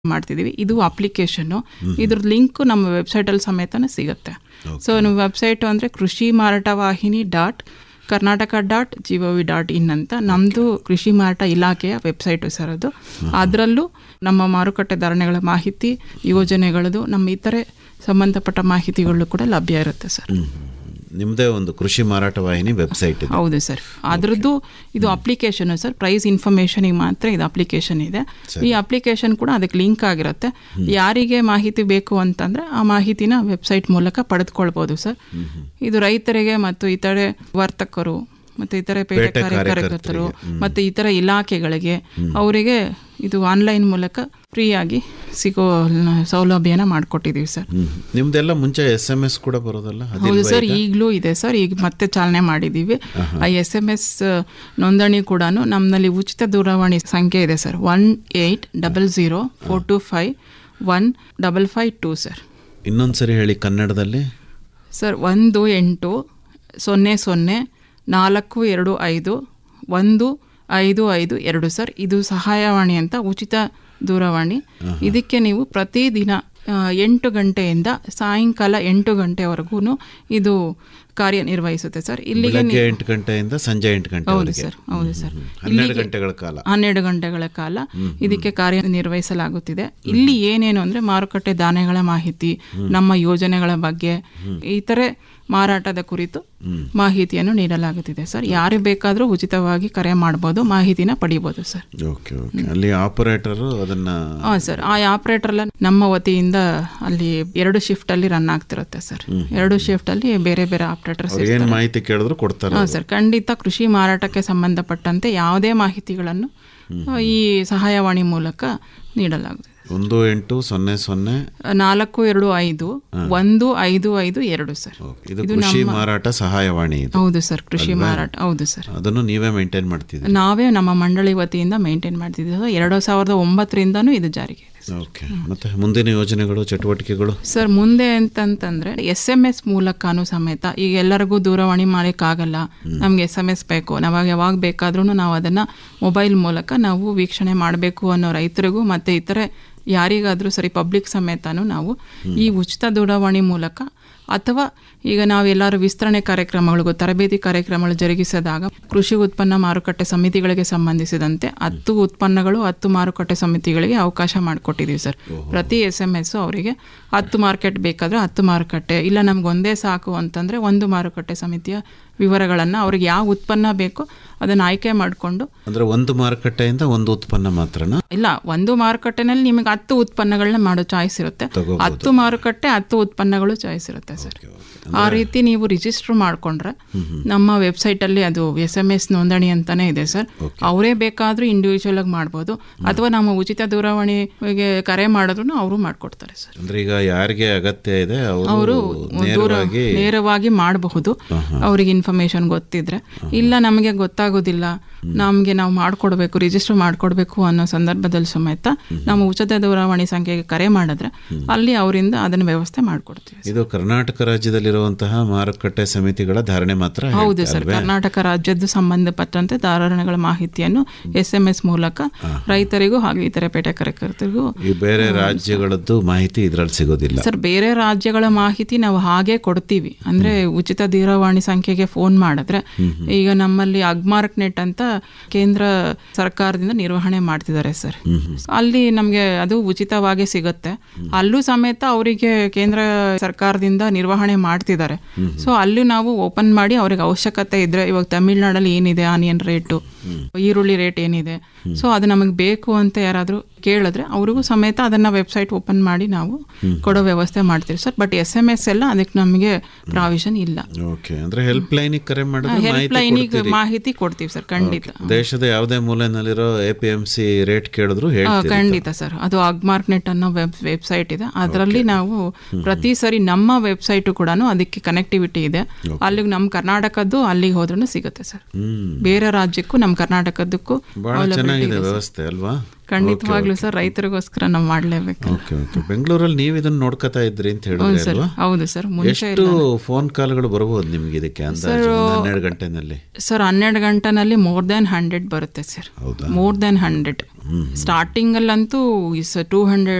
ಮಾಡ್ತಿದ್ದೀವಿ ಇದು ಅಪ್ಲಿಕೇಶನ್ನು ಇದ್ರ ಲಿಂಕ್ ನಮ್ಮ ವೆಬ್ಸೈಟಲ್ಲಿ ಸಮೇತನೇ ಸಿಗುತ್ತೆ ಸೊ ನಮ್ಮ ವೆಬ್ಸೈಟ್ ಅಂದರೆ Krishi Marata Vahini dot Karnataka dot G O V dot in ಅಂತ ನಮ್ಮದು ಕೃಷಿ ಮಾರಾಟ ಇಲಾಖೆಯ ವೆಬ್ಸೈಟು ಸರ್ ಅದು ಅದರಲ್ಲೂ ನಮ್ಮ ಮಾರುಕಟ್ಟೆ ಧಾರಣೆಗಳ ಮಾಹಿತಿ ಯೋಜನೆಗಳದು ನಮ್ಮ ಇತರೆ ಸಂಬಂಧಪಟ್ಟ ಮಾಹಿತಿಗಳು ಕೂಡ ಲಭ್ಯ ಇರುತ್ತೆ ಸರ್ ನಿಮ್ಮದೇ ಒಂದು ಕೃಷಿ ಮಾರಾಟ ವಾಹಿನಿ ವೆಬ್ಸೈಟ್ ಇದೆ ಹೌದು ಸರ್ ಅದರದ್ದು ಇದು ಅಪ್ಲಿಕೇಶನ್ ಸರ್ ಪ್ರೈಸ್ ಇನ್ಫಾರ್ಮೇಷನಿಗೆ ಮಾತ್ರ ಇದು ಅಪ್ಲಿಕೇಶನ್ ಇದೆ ಈ ಅಪ್ಲಿಕೇಶನ್ ಕೂಡ ಅದಕ್ಕೆ ಲಿಂಕ್ ಆಗಿರುತ್ತೆ ಯಾರಿಗೆ ಮಾಹಿತಿ ಬೇಕು ಅಂತಂದ್ರೆ ಆ ಮಾಹಿತಿನ ವೆಬ್ಸೈಟ್ ಮೂಲಕ ಪಡೆದುಕೊಳ್ಬೋದು ಸರ್ ಇದು ರೈತರಿಗೆ ಮತ್ತು ಇತರೆ ವರ್ತಕರು ಮತ್ತು ಇತರೆ ಪೇಟೆ ಪೇಟೆ ಕಾರ್ಯಕರ್ತರು ಮತ್ತು ಇತರ ಇಲಾಖೆಗಳಿಗೆ ಅವರಿಗೆ ಇದು ಆನ್ಲೈನ್ ಮೂಲಕ ಫ್ರೀಯಾಗಿ ಸಿಗೋ ಸೌಲಭ್ಯನ ಮಾಡಿಕೊಟ್ಟಿದ್ದೀವಿ ಸರ್ ಹ್ಮ್. ನಿಮ್ದೆಲ್ಲ ಮುಂಚೆ ಎಸ್ ಎಮ್ ಎಸ್ ಕೂಡ ಬರೋದಲ್ಲ ಹೌದು ಅದಿಲ್ವಾ ಸರ್ ಈಗ? ಈಗಲೂ ಇದೆ ಸರ್ ಈಗ ಮತ್ತೆ ಚಾಲನೆ ಮಾಡಿದ್ದೀವಿ ಆ ಎಸ್ ಎಮ್ ಎಸ್ ನೋಂದಣಿ ಕೂಡ ನಮ್ಮಲ್ಲಿ ಉಚಿತ ದೂರವಾಣಿ ಸಂಖ್ಯೆ ಇದೆ sir one eight double zero four two five one double five two sir ಇನ್ನೊಂದ್ಸರಿ ಹೇಳಿ ಕನ್ನಡದಲ್ಲಿ ಸರ್ ಒಂದು ಎಂಟು ಸೊನ್ನೆ ಸೊನ್ನೆ ನಾಲ್ಕು ಎರಡು ಐದು ಒಂದು ಐದು ಐದು ಎರಡು ಸರ್ ಇದು ಸಹಾಯವಾಣಿ ಅಂತ ಉಚಿತ ದೂರವಾಣಿ ಇದಕ್ಕೆ ನೀವು ಪ್ರತಿದಿನ ಆ, ಎಂಟು ಗಂಟೆಯಿಂದ ಸಾಯಂಕಾಲ ಎಂಟು ಗಂಟೆವರೆಗೂ ಇದು ಕಾರ್ಯನಿರ್ವಹಿಸುತ್ತೆ ಸರ್ ಇಲ್ಲಿಗೆ ಬೆಳಗ್ಗೆ ಎಂಟು ಗಂಟೆಯಿಂದ ಸಂಜೆ ಎಂಟು ಹೌದು ಗಂಟೆವರೆಗೆ ಸರ್ ಹೌದು ಸರ್ ಹನ್ನೆರಡು ಗಂಟೆಗಳ ಕಾಲ ಹನ್ನೆರಡು ಗಂಟೆಗಳ ಕಾಲ ಇದಕ್ಕೆ ಕಾರ್ಯನಿರ್ವಹಿಸಲಾಗುತ್ತಿದೆ ಇಲ್ಲಿ ಏನೇನು ಅಂದ್ರೆ ಮಾರುಕಟ್ಟೆ ದಾನೆಗಳ ಮಾಹಿತಿ ನಮ್ಮ ಯೋಜನೆಗಳ ಬಗ್ಗೆ ಇತರೆ ಮಾರಾಟದ ಕುರಿತು ಮಾಹಿತಿಯನ್ನು ನೀಡಲಾಗುತ್ತಿದೆ ಸರ್ ಯಾರು ಬೇಕಾದರೂ ಉಚಿತವಾಗಿ ಕರೆ ಮಾಡ್ಬೋದು ಮಾಹಿತಿನ ಪಡಿಬೋದು ಸರ್ ಓಕೆ ಓಕೆ ಅಲ್ಲಿ ಆಪರೇಟರು ಅದನ್ನ ಹಾಂ ಸರ್ ಆ ಆಪರೇಟರ್ ಎಲ್ಲ ನಮ್ಮ ವತಿಯಿಂದ ಅಲ್ಲಿ ಎರಡು ಶಿಫ್ಟ್ ಅಲ್ಲಿ ರನ್ ಆಗ್ತಿರುತ್ತೆ ಸರ್ ಎರಡು ಶಿಫ್ಟ್ ಅಲ್ಲಿ ಬೇರೆ ಬೇರೆ ಆಪರೇಟರ್ಸ್ ಅವ್ರು ಏನ್ ಮಾಹಿತಿ ಕೇಳಿದ್ರು ಕೊಡ್ತಾರೆ ಹಾಂ ಸರ್ ಖಂಡಿತ ಕೃಷಿ ಮಾರಾಟಕ್ಕೆ ಸಂಬಂಧಪಟ್ಟಂತೆ ಯಾವುದೇ ಮಾಹಿತಿಗಳನ್ನು ಆ, ಈ ಸಹಾಯವಾಣಿ ಮೂಲಕ ನೀಡಲಾಗುತ್ತದೆ ಒಂದು ಎಂಟು ಸೊನ್ನೆ ಸೊನ್ನೆ ನಾಲ್ಕು ಎರಡು ಐದು ಒಂದು ಐದು ಐದು ಎರಡು ಸರ್ ಇದು ಕೃಷಿ ಮಾರಾಟ ಸಹಾಯವಾಣಿ ಇದು ಹೌದು ಸರ್ ಕೃಷಿ ಮಾರಾಟ ಹೌದು ಸರ್ ಅದನ್ನು ನೀವೇ ಮೇಂಟೈನ್ ಮಾಡ್ತಿದ್ದೀರಿ ನಾವೇ ನಮ್ಮ ಮಂಡಳಿ ವತಿಯಿಂದ ಮೇಂಟೈನ್ ಮಾಡ್ತಿದ್ದೀವಿ ಸರ್ ಎರಡು ಸಾವಿರದ ಒಂಬತ್ತರಿಂದನೂ ಇದು ಜಾರಿಗೆ ಇದೆ ಓಕೆ ಮತ್ತೆ ಮುಂದಿನ ಯೋಜನೆಗಳು ಚಟುವಟಿಕೆಗಳು ಸರ್ ಮುಂದೆ ಅಂತಂತಂದ್ರೆ ಎಸ್ ಎಮ್ ಎಸ್ ಮೂಲಕನೂ ಸಮೇತ ಈಗ ಎಲ್ಲರಿಗೂ ದೂರವಾಣಿ ಮಾಡೋಕ್ಕಾಗಲ್ಲ ನಮ್ಗೆ ಎಸ್ ಎಮ್ ಎಸ್ ಬೇಕು ನಾವಾಗ ಯಾವಾಗ ಬೇಕಾದ್ರೂ ನಾವು ಅದನ್ನ ಮೊಬೈಲ್ ಮೂಲಕ ನಾವು ವೀಕ್ಷಣೆ ಮಾಡಬೇಕು ಅನ್ನೋ ರೈತರಿಗೂ ಮತ್ತೆ ಇತರೆ ಯಾರಿಗಾದ್ರೂ ಸರಿ ಪಬ್ಲಿಕ್ ಸಮೇತನೂ ನಾವು ಈ ಉಚಿತ ದೂರವಾಣಿ ಮೂಲಕ ಅಥವಾ ಈಗ ನಾವೆಲ್ಲರೂ ವಿಸ್ತರಣೆ ಕಾರ್ಯಕ್ರಮಗಳಿಗೂ ತರಬೇತಿ ಕಾರ್ಯಕ್ರಮಗಳು ಜರುಗಿಸಿದಾಗ ಕೃಷಿ ಉತ್ಪನ್ನ ಮಾರುಕಟ್ಟೆ ಸಮಿತಿಗಳಿಗೆ ಸಂಬಂಧಿಸಿದಂತೆ ಹತ್ತು ಉತ್ಪನ್ನಗಳು ಹತ್ತು ಮಾರುಕಟ್ಟೆ ಸಮಿತಿಗಳಿಗೆ ಅವಕಾಶ ಮಾಡಿಕೊಟ್ಟಿದ್ದೀವಿ ಸರ್ ಪ್ರತಿ ಎಸ್ ಎಮ್ ಎಸ್ ಅವರಿಗೆ ಹತ್ತು ಮಾರ್ಕೆಟ್ ಬೇಕಾದ್ರೆ ಹತ್ತು ಮಾರುಕಟ್ಟೆ ಇಲ್ಲ ನಮ್ಗೆ ಒಂದೇ ಸಾಕು ಅಂತಂದ್ರೆ ಒಂದು ಮಾರುಕಟ್ಟೆ ಸಮಿತಿಯ ವಿವರಗಳನ್ನು ಅವ್ರಿಗೆ ಯಾವ ಉತ್ಪನ್ನ ಬೇಕೋ ಅದನ್ನು ಆಯ್ಕೆ ಮಾಡಿಕೊಂಡು ಅಂದ್ರೆ ಒಂದು ಮಾರುಕಟ್ಟೆಯಿಂದ ಒಂದು ಉತ್ಪನ್ನ ಮಾತ್ರನಾ ಇಲ್ಲ ಒಂದು ಮಾರುಕಟ್ಟೆನಲ್ಲಿ ನಿಮಗೆ ಹತ್ತು ಉತ್ಪನ್ನಗಳನ್ನ ಮಾಡೋ ಚಾಯ್ಸ್ ಇರುತ್ತೆ ತಗೋಬೋದು. ಹತ್ತು ಮಾರುಕಟ್ಟೆ ಹತ್ತು ಉತ್ಪನ್ನಗಳು ಚಾಯ್ಸ್ ಇರುತ್ತೆ ಸರ್ ಆ ರೀತಿ ನೀವು ರಿಜಿಸ್ಟರ್ ಮಾಡ್ಕೊಂಡ್ರೆ ನಮ್ಮ ವೆಬ್ಸೈಟ್ ಅಲ್ಲಿ ಅದು ಎಸ್ ಎಂ ಎಸ್ ನೋಂದಣಿ ಅಂತಾನೆ ಇದೆ ಸರ್ ಅವರೇ ಬೇಕಾದ್ರೂ ಇಂಡಿವಿಜುವಲ್ ಆಗಿ ಮಾಡ್ಬೋದು ಅಥವಾ ನಮ್ಮ ಉಚಿತ ದೂರವಾಣಿಗೆ ಕರೆ ಮಾಡಿದ್ರು ಅವರು ಮಾಡ್ಕೊಡ್ತಾರೆ ಸರ್ ಅಂದ್ರೆ ಈಗ ಯಾರಿಗೆ ಅಗತ್ಯ ಇದೆ ಅವರು ಅವರು ದೂರ ನೇರವಾಗಿ ನೇರವಾಗಿ ಮಾಡಬಹುದು ಅವ್ರಿಗೆ ಇನ್ಫಾರ್ಮೇಶನ್ ಗೊತ್ತಿದ್ರೆ ಇಲ್ಲ ನಮಗೆ ಗೊತ್ತಾಗೋದಿಲ್ಲ ನಮಗೆ ನಾವು ಮಾಡ್ಕೊಡ್ಬೇಕು ರಿಜಿಸ್ಟರ್ ಮಾಡ್ಕೊಡ್ಬೇಕು ಅನ್ನೋ ಸಂದರ್ಭದಲ್ಲಿ ಸಮೇತ ನಮ್ಮ ಉಚಿತ ದೂರವಾಣಿ ಸಂಖ್ಯೆಗೆ ಕರೆ ಮಾಡಿದ್ರೆ ಅಲ್ಲಿ ಅವರಿಂದ ಅದನ್ನ ವ್ಯವಸ್ಥೆ ಮಾಡ್ಕೊಡ್ತೀವಿ ಇದು ಕರ್ನಾಟಕ ರಾಜ್ಯದಲ್ಲಿರುವಂತಹ ಮಾರುಕಟ್ಟೆ ಸಮಿತಿಗಳ ಧಾರಣೆ ಮಾತ್ರ ಹೌದು ಹೇಳ್ತಾ ಸರ್ ಅಲ್ವೇ? ಕರ್ನಾಟಕ ರಾಜ್ಯದ ಸಂಬಂಧಪಟ್ಟಂತೆ ಧಾರಣೆಗಳ ಮಾಹಿತಿಯನ್ನು ಎಸ್ ಎಂ ಎಸ್ ಮೂಲಕ ರೈತರಿಗೂ ಹಾಗೂ ಇತರೆ ಪೇಟೆ ಕಾರ್ಯಕರ್ತರಿಗೂ ಈ ಬೇರೆ ರಾಜ್ಯಗಳದ್ದು ಮಾಹಿತಿ ಇದ್ರಲ್ಲಿ ಸಿಗೋದಿಲ್ಲ ಸರ್ ಬೇರೆ ರಾಜ್ಯಗಳ ಮಾಹಿತಿ ನಾವು ಹಾಗೆ ಕೊಡ್ತೀವಿ ಅಂದ್ರೆ ಉಚಿತ ದೂರವಾಣಿ ಸಂಖ್ಯೆಗೆ ಫೋನ್ ಮಾಡಿದ್ರೆ ಈಗ ನಮ್ಮಲ್ಲಿ ಅಗ್ಮಾರ್ಕ್ ನೆಟ್ ಅಂತ ಕೇಂದ್ರ ಸರ್ಕಾರದಿಂದ ನಿರ್ವಹಣೆ ಮಾಡ್ತಿದ್ದಾರೆ ಸರ್ ಅಲ್ಲಿ ನಮಗೆ ಅದು ಉಚಿತವಾಗಿ ಸಿಗುತ್ತೆ ಅಲ್ಲೂ ಸಮೇತ ಅವರಿಗೆ ಕೇಂದ್ರ ಸರ್ಕಾರದಿಂದ ನಿರ್ವಹಣೆ ಮಾಡ್ತಿದ್ದಾರೆ ಸೊ ಅಲ್ಲೂ ನಾವು ಓಪನ್ ಮಾಡಿ ಅವ್ರಿಗೆ ಅವಶ್ಯಕತೆ ಇದ್ರೆ ಇವಾಗ ತಮಿಳ್ನಾಡಲ್ಲಿ ಏನಿದೆ ಆನಿಯನ್ ರೇಟು ಈರುಳ್ಳಿ ರೇಟ್ ಏನಿದೆ ಸೊ ಅದು ನಮಗೆ ಬೇಕು ಅಂತ ಯಾರಾದರೂ ಕೇಳಿದ್ರೆ ಅವ್ರಿಗೂ ಸಮೇತ ಅದನ್ನ ವೆಬ್ಸೈಟ್ ಓಪನ್ ಮಾಡಿ ನಾವು ಕೊಡೋ ವ್ಯವಸ್ಥೆ ಮಾಡ್ತೀವಿ sir but S M S ಎಲ್ಲ ಅದಕ್ಕೆ ನಮಗೆ ಪ್ರಾವಿಷನ್ ಇಲ್ಲ ಓಕೆ ಅಂದ್ರೆ ಹೆಲ್ಪ್ ಲೈನಿಗೆ ಕರೆ ಮಾಡಿದ್ರೆ ಹೆಲ್ಪ್ ಮಾಹಿತಿ ಲೈನಿಗೆ ಕೊಡ್ತೀರಿ. ಮಾಹಿತಿ ಕೊಡ್ತೀವಿ ಸರ್ ಖಂಡಿತ ದೇಶದ ಯಾವುದೇ ಮೂಲೆನಲ್ಲಿರೋ A P M C rate ಕೇಳಿದ್ರು ಆ, ಹೇಳ್ತೀರಿ ಖಂಡಿತ ಸರ್ ಅದು ಅಗ್ಮಾರ್ಕ್ ನೆಟ್ ಅನ್ನೋ ವೆಬ್ ವೆಬ್ಸೈಟ್ ಇದೆ ಅದರಲ್ಲಿ ನಾವು ಪ್ರತಿ ಸರಿ ನಮ್ಮ ವೆಬ್ಸೈಟ್ ಕೂಡ ಅದಕ್ಕೆ ಕನೆಕ್ಟಿವಿಟಿ ಇದೆ ಅಲ್ಲಿಗೆ ನಮ್ಮ ಕರ್ನಾಟಕದ್ದು ಅಲ್ಲಿಗೆ ಹೋದ್ರೂ ಸಿಗುತ್ತೆ ಸರ್ ಹ್ಮ್ ಬೇರೆ ರಾಜ್ಯಕ್ಕೂ ನಮ್ಮ ಕರ್ನಾಟಕದಕ್ಕೂ ಬಹಳ ಚೆನ್ನಾಗಿದೆ ವ್ಯವಸ್ಥೆ ಅಲ್ವಾ ಖಂಡಿತವಾಗ್ಲೂ ಸರ್ ರೈತರಿಗೋಸ್ಕರ ನಾವು ಮಾಡ್ಲೇಬೇಕು ಓಕೆ ಓಕೆ ಬೆಂಗಳೂರಲ್ಲಿ ನೀವು ಇದನ್ನ ನೋಡ್ಕೊತಾ ಇದ್ರಿ ಅಂತ ಹೇಳಿದ್ರೆ ಸರ್ ಅಲ್ವಾ ಹೌದು ಸರ್ ಮುಂಚೆ ಎಷ್ಟು ಫೋನ್ ಕಾಲ್ಗಳು ಬರಬಹುದು ನಿಮ್ಗೆ ಇದಕ್ಕೆ ಅಂದಾಜು ಒಂದು ಹನ್ನೆರಡು ಗಂಟೆನಲ್ಲಿ ಸರ್ ಹನ್ನೆರಡು ಗಂಟೆನಲ್ಲಿ ಮೋರ್ ದೆನ್ ಹಂಡ್ರೆಡ್ ಬರುತ್ತೆ ಸರ್ ಹೌದಾ ಮೋರ್ ದೆನ್ ಹಂಡ್ರೆಡ್ ಸ್ಟಾರ್ಟಿಂಗ್ ಅಲ್ಲಂತೂ ಟೂ ಹಂಡ್ರೆಡ್